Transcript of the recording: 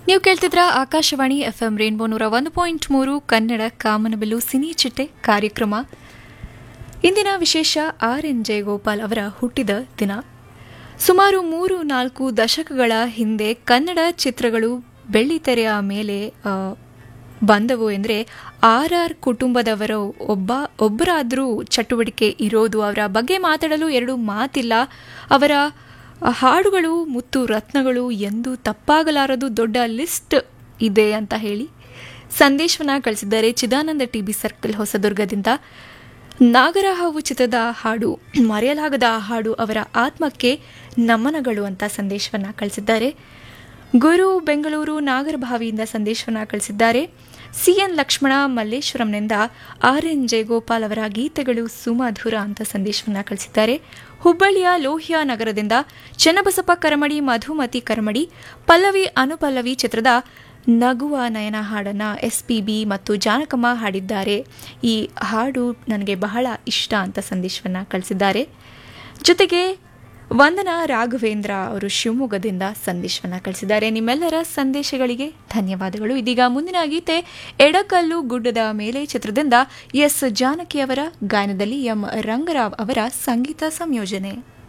ನೀವು ಕೇಳ್ತಿದ್ರ Akashvani F M rainbow ನೂರ ಒಂದು ಪಾಯಿಂಟ್ ಮೂರು ಕನ್ನಡ ಕಾಮನಬಿಲ್ಲು ಸಿನಿ ಚಿಟ್ಟೆ ಕಾರ್ಯಕ್ರಮ ಇಂದಿನ ವಿಶೇಷ ಆರ್ ಎನ್ ಜಯಗೋಪಾಲ್ ಅವರ ಹುಟ್ಟಿದ ದಿನ ಸುಮಾರು ಮೂರು ನಾಲ್ಕು ದಶಕಗಳ ಹಿಂದೆ ಕನ್ನಡ ಚಿತ್ರಗಳು ಬೆಳ್ಳಿತೆರೆಯ ಮೇಲೆ ಆ, ಬಂದವು ಎಂದರೆ ಆರ್ ಆರ್ ಕುಟುಂಬದವರ ಒಬ್ಬ ಒಬ್ಬರಾದರೂ ಚಟುವಟಿಕೆ ಇರೋದು ಅವರ ಬಗ್ಗೆ ಮಾತಾಡಲು ಎರಡು ಮಾತಿಲ್ಲ ಅವರ ಹಾಡುಗಳು ಮುತ್ತು ರತ್ನಗಳು ಎಂದು ತಪ್ಪಾಗಲಾರದು ದೊಡ್ಡ ಲಿಸ್ಟ್ ಇದೆ ಅಂತ ಹೇಳಿ ಸಂದೇಶವನ್ನ ಕಳಿಸಿದ್ದಾರೆ ಚಿದಾನಂದ ಟಿಬಿ ಸರ್ಕಲ್ ಹೊಸದುರ್ಗದಿಂದ ನಾಗರಹಾವು ಚಿತ್ರದ ಹಾಡು ಮರೆಯಲಾಗದ ಹಾಡು ಅವರ ಆತ್ಮಕ್ಕೆ ನಮನಗಳು ಅಂತ ಸಂದೇಶವನ್ನ ಕಳಿಸಿದ್ದಾರೆ ಗುರು ಬೆಂಗಳೂರು ನಾಗರಭಾವಿಯಿಂದ ಸಂದೇಶವನ್ನ ಕಳಿಸಿದ್ದಾರೆ ಸಿಎನ್ ಲಕ್ಷ್ಮಣ ಮಲ್ಲೇಶ್ವರಂನಿಂದ ಆರ್ ಎನ್ ಜಯಗೋಪಾಲ್ ಅವರ ಗೀತೆಗಳು ಸುಮಧುರ ಅಂತ ಸಂದೇಶವನ್ನ ಕಳಿಸಿದ್ದಾರೆ ಹುಬ್ಬಳ್ಳಿಯ ಲೋಹಿಯಾ ನಗರದಿಂದ ಚನ್ನಬಸಪ್ಪ ಕರಮಡಿ ಮಧುಮತಿ ಕರಮಡಿ ಪಲ್ಲವಿ ಅನುಪಲ್ಲವಿ ಚಿತ್ರದ ನಗುವ ನಯನ ಹಾಡನ್ನ ಎಸ್ ಪಿ ಬಿ ಮತ್ತು ಜಾನಕಮ್ಮ ಹಾಡಿದ್ದಾರೆ ಈ ಹಾಡು ನನಗೆ ಬಹಳ ಇಷ್ಟ ಅಂತ ಸಂದೇಶವನ್ನ ಕಳಿಸಿದ್ದಾರೆ ಜೊತೆಗೆ ವಂದನಾ ರಾಘವೇಂದ್ರ ಅವರು ಶಿವಮೊಗ್ಗದಿಂದ ಸಂದೇಶವನ್ನ ಕಳಿಸಿದ್ದಾರೆ ನಿಮ್ಮೆಲ್ಲರ ಸಂದೇಶಗಳಿಗೆ ಧನ್ಯವಾದಗಳು ಇದೀಗ ಮುಂದಿನ ಗೀತೆ ಎಡಕಲ್ಲು ಗುಡ್ಡದ ಮೇಲೆ ಚಿತ್ರದಿಂದ ಎಸ್ ಜಾನಕಿ ಅವರ ಗಾಯನದಲ್ಲಿ ಎಂ ರಂಗರಾವ್ ಅವರ ಸಂಗೀತ ಸಂಯೋಜನೆ